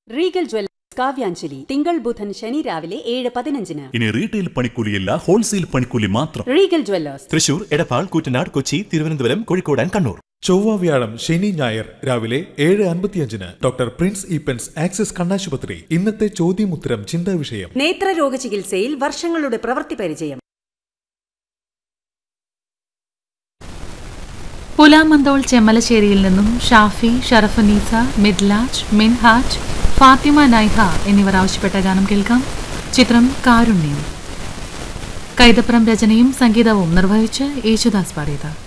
Regal Jewellers കാവ്യാഞ്ജലി തിങ്കൾ ബുധൻ ശനി രാവിലെ ഏഴ് പതിനഞ്ചിന് ഇനി റീറ്റെയിൽ പണിക്കൂലിയല്ല ഹോൾസെയിൽ പണിക്കൂലി മാത്രം റീഗൽ ജ്വല്ലേഴ്സ് തൃശൂർ എടപ്പാൾ കൂറ്റനാട് കൊച്ചി തിരുവനന്തപുരം കോഴിക്കോട് ആൻഡ് കണ്ണൂർ ചൊവ്വ വ്യാഴം ശനി ഞായർ രാവിലെ ഏഴ് അൻപത്തിയഞ്ചിന് ഡോക്ടർ പ്രിൻസ് ഈപ്പൻസ് ആക്സിസ് കണ്ണാശുപത്രി ഇന്നത്തെ ചോദ്യമുത്തരം ചിന്താ വിഷയം നേത്രരോഗ ചികിത്സയിൽ വർഷങ്ങളുടെ പ്രവൃത്തി പരിചയം പുലാമന്തോൾ ചെമ്മലശ്ശേരിയിൽ നിന്നും ഷാഫി ഷറഫനീസ മിദ്ലാജ് മിൻഹാജ് ഫാത്തിമ നൈഹ എന്നിവർ ആവശ്യപ്പെട്ട ഗാനം കേൾക്കാം ചിത്രം കാരുണ്യം കൈതപ്രം രചനയും സംഗീതവും നിർവഹിച്ച് യേശുദാസ് പാടിയത്